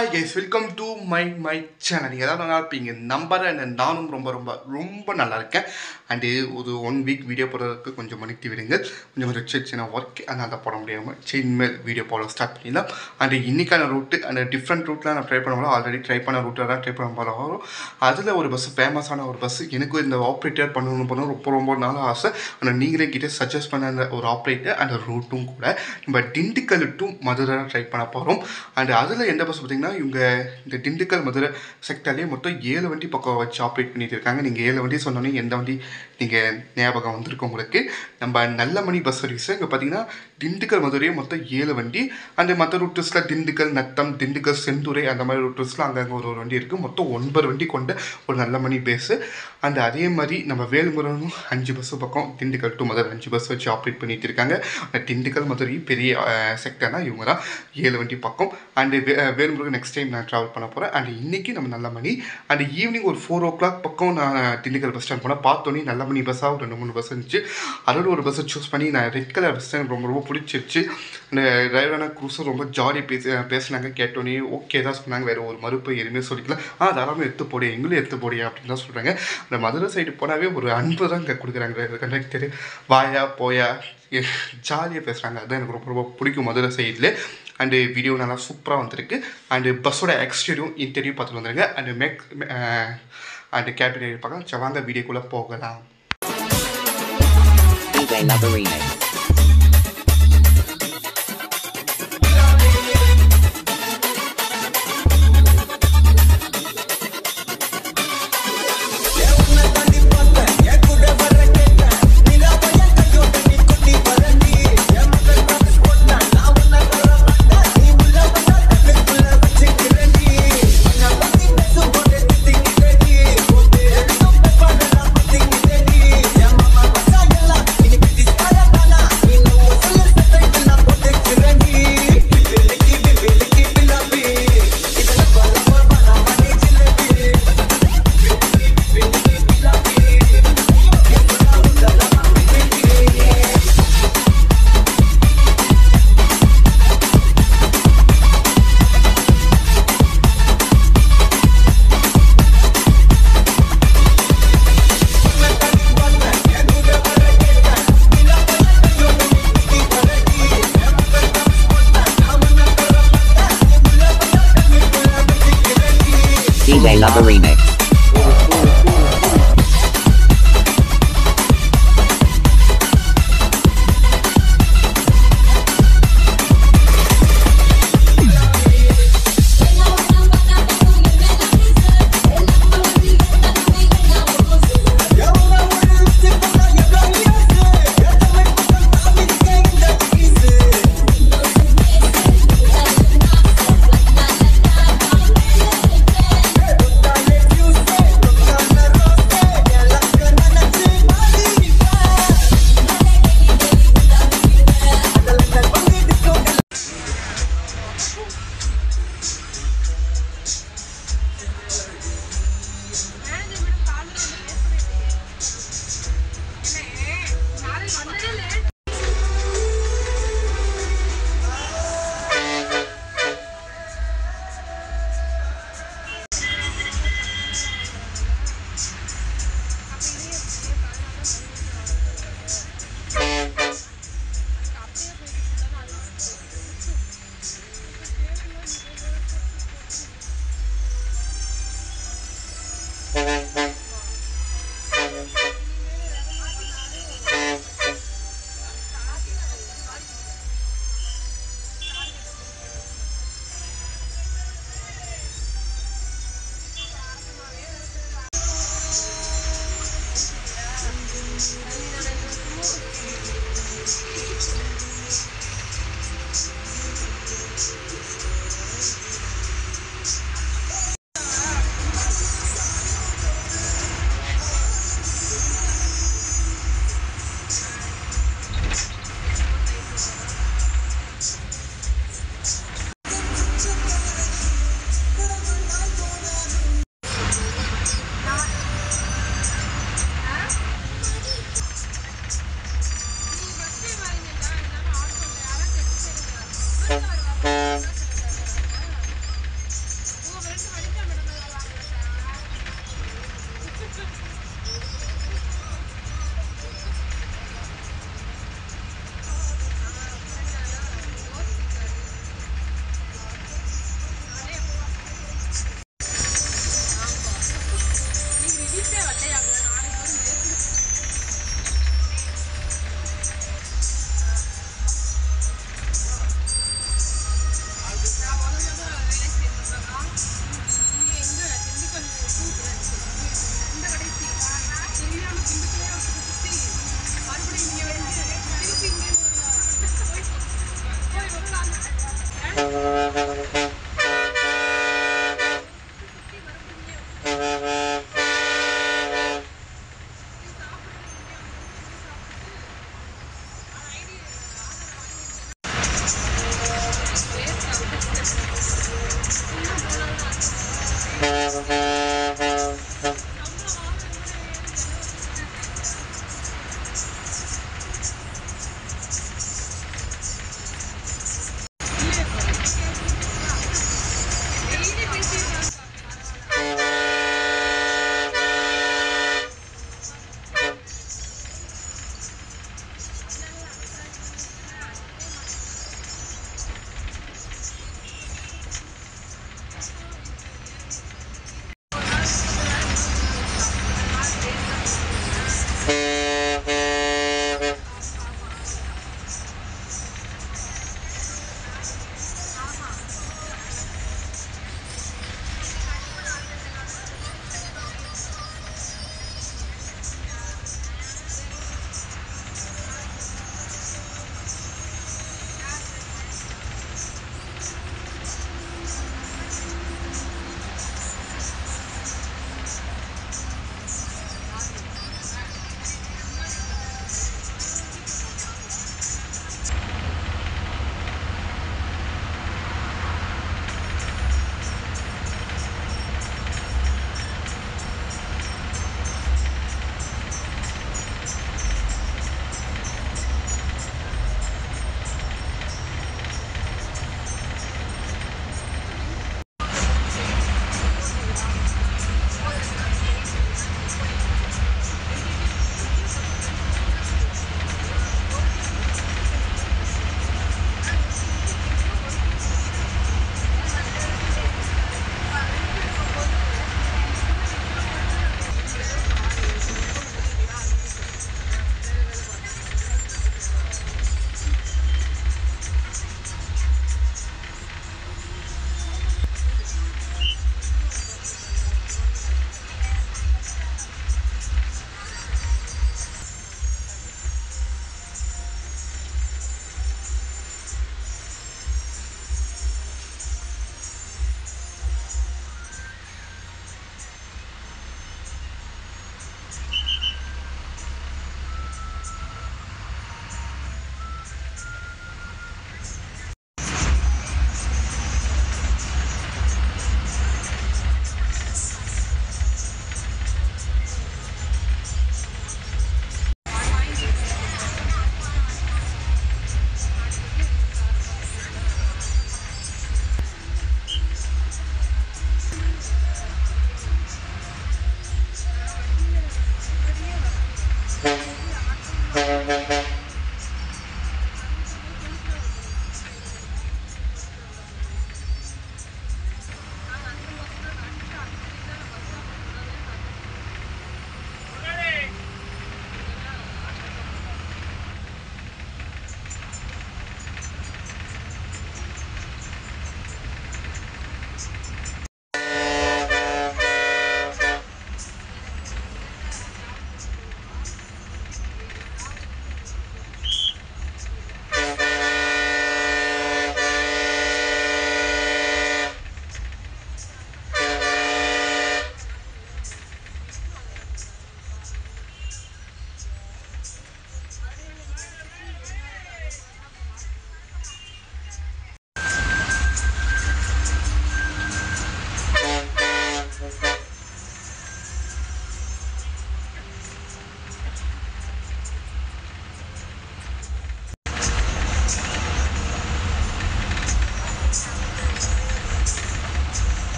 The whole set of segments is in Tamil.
Hi guys welcome to my my channel நீங்கள் எதாவது நல்லா இருப்பீங்க நம்பர் அண்ட் நானும் ரொம்ப ரொம்ப ரொம்ப நல்லா இருக்கேன் அண்டு ஒரு ஒன் வீக் வீடியோ போடுறதுக்கு கொஞ்சம் மன்னித்து விடுங்க கொஞ்சம் கொஞ்சம் சின்ன சின்ன ஒர்க் அதனால் போட முடியாமல் இனிமேல் வீடியோ போட ஸ்டார்ட் பண்ணிடலாம் அண்டு இன்னைக்கான ரூட்டு அந்த டிஃப்ரெண்ட் ரூட்டில் நான் ட்ரை பண்ண போகிறோம் ஆல்ரெடி ட்ரை பண்ண ரூட்டில் தான் ட்ரை பண்ண போகிறோம் அதில் ஒரு பஸ் ஃபேமஸான ஒரு பஸ் எனக்கு இந்த ஆப்ரேட்டர் பண்ணணும் பண்ணணும் ரொம்ப ரொம்ப நாள் ஆசை ஆனால் நீங்களே கிட்டே சஜஸ்ட் பண்ண அந்த ஒரு ஆப்ரேட்டர் அந்த ரூட்டும் கூட நம்ம திண்டுக்கல் டு மதுரை ட்ரை பண்ண போகிறோம் அண்ட் அதில் எந்த பஸ் பார்த்தீங்கன்னா இவங்க இந்த திண்டுக்கல் மதுரை செக்டர்லேயே மொத்தம் ஏழு வண்டி பக்கம் வச்சு ஆப்ரேட் பண்ணிட்டு இருக்காங்க நீங்கள் ஏழு வண்டி சொன்னோன்னே எந்த வண்டி நீங்கள் ஞாபகம் வந்திருக்கு உங்களுக்கு நம்ம நல்ல மணி பஸ் சர்வீஸ் இங்கே பார்த்தீங்கன்னா திண்டுக்கல் மதுரையே மொத்தம் ஏழு வண்டி அண்ட் மற்ற ரூட்டர்ஸில் திண்டுக்கல் நத்தம் திண்டுக்கல் செந்துறை அந்த மாதிரி ரூட்டர்ஸில் அங்கங்கே ஒரு ஒரு வண்டி இருக்குது மொத்தம் ஒன்பது வண்டி கொண்ட ஒரு நல்ல மணி பேஸு அண்ட் அதே மாதிரி நம்ம வேலுமுருகனும் அஞ்சு பஸ்ஸு பக்கம் திண்டுக்கல் டு மதுரை அஞ்சு பஸ் வச்சு ஆப்ரேட் பண்ணிட்டு இருக்காங்க அந்த திண்டுக்கல் மதுரை பெரிய செக்டர்னா இவங்க தான் ஏழு வண்டி பக்கம் அண்டு வே வேலுமுருகன் நெக்ஸ்ட் டைம் நான் ட்ராவல் பண்ண போகிறேன் அண்ட் இன்றைக்கி நம்ம நல்ல மணி அண்ட் ஈவினிங் ஒரு ஃபோர் ஓ கிளாக் பக்கம் நான் திண்டுக்கல் பஸ் ஸ்டாண்ட் போனேன் பார்த்தோன்னே நல்ல மணி பஸ்ஸாக ஒரு ரெண்டு மூணு பஸ் இருந்துச்சு அதோட ஒரு பஸ்ஸை சூஸ் பண்ணி நான் ரெட் கலர் பஸ் ஸ்டாண்ட் ரொம்ப ரொம்ப பிடிச்சிருச்சு அந்த டிரைவரான குரூஸும் ரொம்ப ஜாலி பேசி பேசினாங்க கேட்டோன்னே ஓகே தான் சொன்னாங்க வேறு ஒரு மறுப்பு எதுவுமே சொல்லிக்கல ஆ தாராளமாக எடுத்து போடு எங்களும் எடுத்து போடியா அப்படின்னு தான் சொல்கிறாங்க அந்த மதுரை சைடு போனாவே ஒரு அன்பு தான் இங்கே கொடுக்குறாங்க கண்டக்டரு வாயா போயா ஜாலியாக பேசுகிறாங்க அதுதான் எனக்கு ரொம்ப ரொம்ப பிடிக்கும் மதுரை சைடில் அண்டு வீடியோ நல்லா சூப்பராக வந்திருக்கு அண்டு பஸ்ஸோட எக்ஸ்டீரியும் இன்டர்வியூ பார்த்துட்டு வந்துருங்க அண்டு மேக் அண்டு கேபின் பார்க்கலாம் சரி, வாங்க வீடியோக்குள்ளே போகலாம் DJ Lover Remix. DJ Lover Remix. Total இல்லை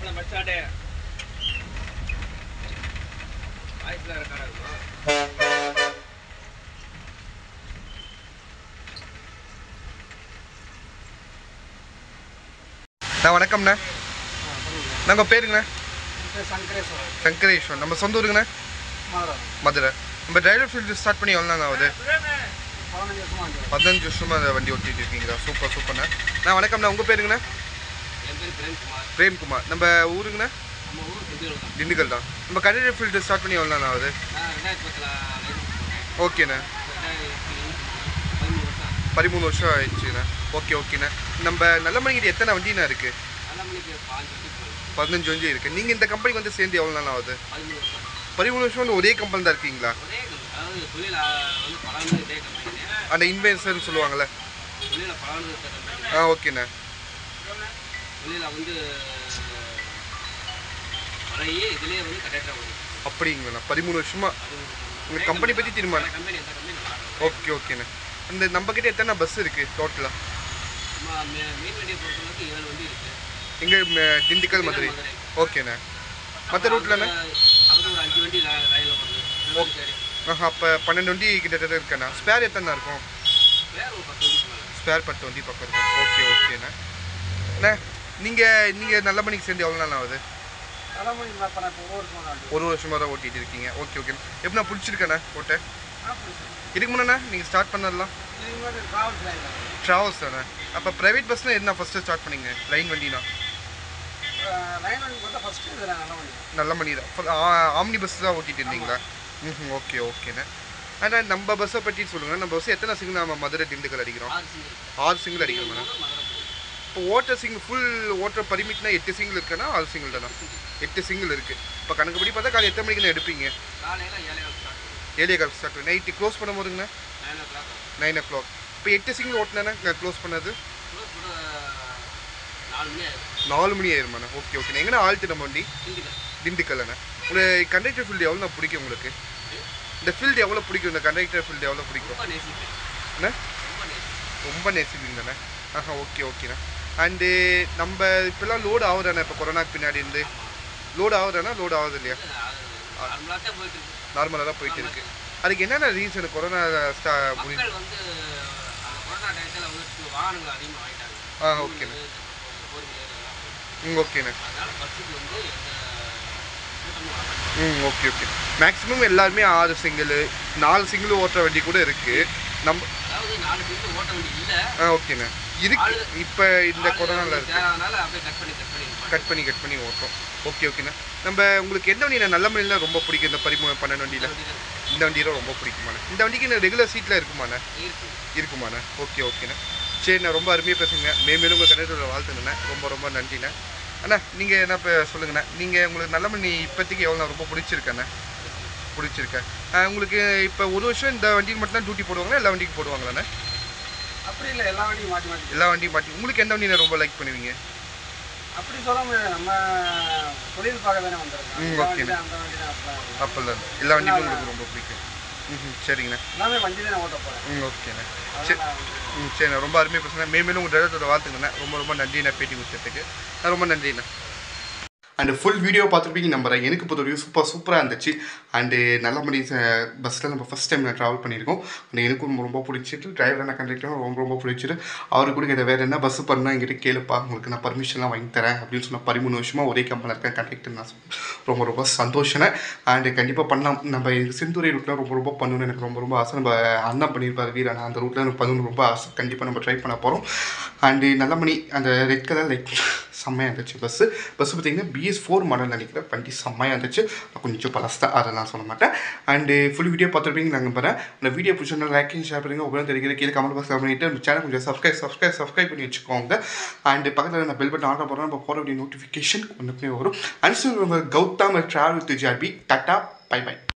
மாப்பிள்ள மச்சாடே வாய்ஸ்ல ரெக்கார்ட் ஆகுமா நான் வணக்கம்ண்ணே நாங்கள் பேருங்கண்ணே சங்கரேஸ்வரர் சங்கரேஸ்வரன் நம்ம சொந்த ஊருங்கண்ணே மதுரை மதுரை நம்ம டிரைவர் ஃபீல்டு ஸ்டார்ட் பண்ணி எவ்வளோ நாள் ஆகுது பதினஞ்சு வருஷமா இங்கே பதினஞ்சு வருஷமாக அந்த வண்டி ஓட்டிட்டு இருக்கீங்களா சூப்பர் சூப்பர்ண்ணே நான் வணக்கம்ண்ணா உங்கள் பேருங்கண்ணே என் பேர் பிரேம்குமார் பிரேம்குமார் நம்ம ஊருங்கண்ணே நம்ம ஊர் திண்டுக்கல் தான் திண்டுக்கல் தான் நம்ம கண்டக்டர் ஃபீல்டு ஸ்டார்ட் பண்ணி எவ்வளோ நாள் ஆகுது நான் ரெண்டாயிரத்தி பத்தில் லைசன்ஸ் ஓகேண்ணே ரெண்டாயிரத்தி பதிமூணு வருஷம் பதிமூணு வருஷம் ஆயிடுச்சுண்ணே ஓகே ஓகேண்ணே நம்ம நல்ல மணிக்கிட்ட எத்தனை வண்டிண்ணா இருக்குது நல்ல மணிக்கு பாஞ்சு வண்டி போகுது பதினஞ்சு வண்டி இருக்குது நீங்கள் இந்த கம்பெனிக்கு வந்து சேர்ந்து எவ்வளோ நாள் ஆகுது பதிமூணு வருஷம் பதிமூணு வருஷம் வந்து ஒரே கம்பெனி தான் இருக்கீங்களா ஒரே கம்பெனி அதாவது தொழில் ஆ, வந்து பலானது இதே கம்பெனி அந்த இன்வென்சர்னு சொல்லுவாங்கள்ல தொழில பலானது கம்பெனி ஆ ஓகேண்ணே தொழில வந்து பழைய இதுலேயே வந்து கரெக்டாக வரும் அப்படிங்கண்ணா பதிமூணு வருஷமா உங்கள் கம்பெனி பற்றி தீர்மானம் கம்பெனி எந்த கம்பெனி நல்லா இருக்கும் ஓகே ஓகேண்ணே அந்த நம்மக்கிட்ட எத்தனை பஸ் இருக்குது டோட்டலாக நம்ம மீ- மீன் வண்டியை பொறுத்தளவுக்கு ஏழு வண்டி இருக்கு எங்கே திண்டுக்கல் மதுரை ஓகேண்ணே மற்ற ரூட்லண்ணே அங்கே ஒரு அஞ்சு வண்டி லைனில் போடுது ரெண்டு சரி ஆஹா அப்போ பன்னெண்டு வண்டி கிட்டத்தட்ட இருக்கேண்ணா ஸ்பேர் எத்தனை இருக்கும் வேற ஒரு பத்து வண்டி போகலாம் ஸ்பேர் பத்து வண்டி பக்கம் இருக்கும் ஓகே ஓகேண்ணே அண்ணே நீங்கள் நீங்கள் நல்ல மணிக்கு சேர்ந்து எவ்வளோ நாள் ஆகுது தலைமொழி மேப் நான் இப்போ ஒரு வருஷமா தான் ஒரு வருஷமாக தான் ஓட்டிகிட்டு இருக்கீங்க ஓகே ஓகே எப்படிண்ணா பிடிச்சிருக்கண்ணே ஓட்ட ஆ இதுக்கு முன்னே நீங்கள் ஸ்டார்ட் பண்ணலாம் இதுக்கு முன்னாடி ட்ராவல்ஸ் லைன் ட்ராவல்ஸ் தானே அப்போ ப்ரைவேட் பஸ்னால் என்ன ஃபஸ்ட்டு ஸ்டார்ட் பண்ணீங்க லைன் வண்டினா லைன் வண்டி பார்த்தா ஃபஸ்ட்டு இது நல்ல வண்டி நல்ல மணி தான் ஆம்னி பஸ் தான் ஓட்டிட்டு இருந்தீங்களா ம் ஓகே ஓகேண்ணே ஆனால் நம்ம பஸ்ஸை பற்றி சொல்லுங்கள் நம்ம பஸ் எத்தனை சிங்கிள் நம்ம மதுரை திண்டுக்கல் அடிக்கிறோம் ஆறு சிங்கிள் ஆறு சிங்கிள் அடிக்கிறோம் மேடம் மதுரை போகுது இப்போ ஓட்டர் சிங்கிள் ஃபுல் ஓட்டர் பர்மிட்னா எட்டு சிங்கிள் இருக்குன்னா ஆறு சிங்கிள் தானே எட்டு சிங்கிள் இருக்குது இப்போ கணக்குப்படி பார்த்தா காலை எத்தனை மணிக்கு எடுப்பீங்க காலையில் ஏழை ஸ்டார்ட் பண்ணுவோம் ஏழிய கால் ஸ்டார்ட் நைட்டு க்ளோஸ் பண்ணும் போதுங்கண்ணே nine o'clock nine o'clock இப்போ எட்டு சிங்கிள் ஓட்டினேண்ணே க்ளோஸ் பண்ணது க்ளோஸ் கூட நாலு மணி ஆயிடும் நாலு மணி ஆயிருமாண்ணே ஓகே ஓகே எங்கன்னா ஆழ்த்து நம்ம வண்டி திண்டுக்கல் திண்டுக்கல்லண்ணே உங்களுக்கு கண்டக்டர் ஃபீல்டு எவ்வளோ பிடிக்கும் உங்களுக்கு இந்த ஃபீல்டு எவ்வளோ பிடிக்கும் இந்த கண்டக்டர் ஃபீல்டு எவ்வளோ பிடிக்கும் ரொம்ப நேசிப்பேன் என்ன ரொம்ப நேசிப்பேன் ரொம்ப நேசிப்பீங்க தானே ஆஹா ஓகே ஓகேண்ணா அண்டு நம்ம இப்போல்லாம் லோடு ஆகுதாண்ணே இப்போ கொரோனாக்கு பின்னாடி இருந்து லோடு ஆகுதாண்ணா லோடு ஆகுது இல்லையா அது நார்மலாக தான் போயிட்டு இருக்கு நார்மலாக தான் போயிட்டு இருக்கு அதுக்கு என்னென்ன ரீசன் கொரோனா ஸ்டா முடி மக்கள் வந்து அந்த கொரோனா டயத்தில் வந்து வாகனங்கள் அதிகமாக வாங்கிட்டாங்க ஆ ஓகேண்ணே ஃபோர் வீலர் எல்லாம் ம் ஓகேண்ணே அதனால பஸ்ஸுக்கு வந்து எந்த கூட்டமும் வர மாட்டேங்குது. ம் ஓகே ஓகே மேக்ஸிமம் எல்லாருமே ஆறு சிங்கிள் நாலு சிங்கிள் ஓட்டுற வண்டி கூட இருக்குது நம்ம அதாவது நாலு பேருக்கு ஓட்ட வேண்டி இல்லை ஆ ஓகேண்ணே இருக்கு இப்போ இந்த கொரோனாவில் இருக்கு தேவைனால அப்படியே கட் பண்ணி கட் பண்ணி நிப்பாட்டு. கட் பண்ணி கட் பண்ணி ஓட்டுறோம் ஓகே ஓகேண்ணா நம்ம உங்களுக்கு எந்த வண்டி நல்ல வண்டியில் ரொம்ப பிடிக்கும் இந்த பதிமூணு பன்னெண்டு வண்டியில் வண்டி தான் இந்த வண்டியில் ரொம்ப பிடிக்குமாண்ணே இந்த வண்டிக்கு ரெகுலர் சீட்டில் இருக்குமாண்ணே இருக்கு இருக்குமாண்ணே ஓகே ஓகேண்ணே சரிண்ணா ரொம்ப அருமையாக பேசுங்க மேலும் உங்கள் கண்டக்டரோட வாழ்த்துங்கண்ணே ரொம்ப ரொம்ப நன்றிண்ணே அண்ணா நீங்கள் என்ன இப்போ சொல்லுங்கண்ணே நீங்கள் உங்களுக்கு நல்ல மணி இப்போதைக்கு எவ்வளோ ரொம்ப பிடிச்சிருக்கண்ணே பிடிச்சிருக்கேன் ஆ, உங்களுக்கு இப்போ ஒரு வருஷம் இந்த வண்டிக்கு மட்டும் தான் டியூட்டி போடுவாங்களா எல்லா வண்டிக்கு போடுவாங்களாண்ணே அப்படி இல்லை எல்லா வண்டியும் மாற்றி மாற்றி எல்லா வண்டியும் மாட்டி உங்களுக்கு எந்த வண்டியை ரொம்ப லைக் பண்ணுவீங்க அப்படி சொல்ல முடியாது நம்ம தொழில் பார்க்க தானே ம், வந்திருக்கோம் இந்த ஓகே. வண்டி தான், அந்த வண்டி தான் அப்படிலாம் இல்லை. அப்போல்லாம் எல்லா வண்டியும் உங்களுக்கு ரொம்ப பிடிக்கும் ம் சரிங்கண்ணே எல்லாமே வண்டி தான் ஓட்ட போகிறேன் ம் ஓகேண்ணே சரி அதனால வந்து ம் சரிண்ணா ரொம்ப அருமையாக பேசுனேன் மேலும் உங்கள் டிரைவரோட வாழ்த்துங்கண்ணே ரொம்ப ரொம்ப நன்றிண்ணா பேட்டி கொடுத்ததுக்கு ரொம்ப நன்றிண்ணா அண்ட் ஃபுல் வீடியோ பார்த்துருப்பீங்க நம்புறேன் எனக்கு பொறுத்த சூப்பர் சூப்பராக இருந்துச்சு அண்டு நல்லபடி பஸ்ஸில் நம்ம ஃபஸ்ட் டைம் நான் ட்ராவல் பண்ணியிருக்கோம் அண்ட் எனக்கும் ரொம்ப ரொம்ப பிடிச்சிட்டு டிரைவரான கண்டக்டரும் ரொம்ப ரொம்ப பிடிச்சிட்டு அவரு கூட கிட்ட வேறு என்ன பஸ் பண்ணால் என்கிட்ட கேளுப்பா உங்களுக்கு நான் பர்மிஷன்லாம் வாங்கி தரேன் அப்படின்னு சொன்ன பதிமூணு வருஷமாக ஒரே கம்பெனியில் இருக்கேன் கண்டக்டர் நான் சொ- ரொம்ப ரொம்ப சந்தோஷனே அண்டு கண்டிப்பாக பண்ணலாம் நம்ம எனக்கு செந்துறை ரூட்டில் ரொம்ப ரொம்ப பண்ணணும்னு எனக்கு ரொம்ப ரொம்ப ஆசை நம்ம அண்ணா பண்ணியிருப்பார் வீரண்ணா அந்த ரூட்டில் எனக்கு பண்ணணும்னு ரொம்ப ஆசை கண்டிப்பாக நம்ம ட்ரை பண்ண போகிறோம் அண்டு நல்ல மணி அந்த ரெட் கலர் லைட் செம்மையாக இருந்துச்சு பஸ்ஸு பஸ்ஸு பார்த்தீங்கன்னா பிஎஸ் ஃபோர் மாடல் நினைக்கிறேன் வண்டி செம்மையாக இருந்துச்சு கொஞ்சம் பழசு அதை நான் சொல்ல மாட்டேன் அண்டு ஃபுல் வீடியோ பார்த்துருப்பீங்க நாங்கள் போகிறேன் அந்த வீடியோ பிடிச்சா லைக் ஷேர் பண்ணுங்க உங்களுக்கு தெரிவிக்கிற கீழே கமெண்ட் பாக்ஸ் பண்ணிட்டு நம்ம சேனல் கொஞ்சம் சப்ஸ்கிரைப் சப்ஸ்கிரைப் சப்ஸ்கிரைப் பண்ணி வச்சுக்கோங்க அண்டு பக்கத்தில் நான் பெல் பட்டன் ஆர்டர் போகிறோம் நம்ம போகிற வேண்டிய நோட்டிஃபிகேஷன் ஒன்றுக்குமே வரும் அண்ட் உங்கள் Gautham travel with Jobi tata bye by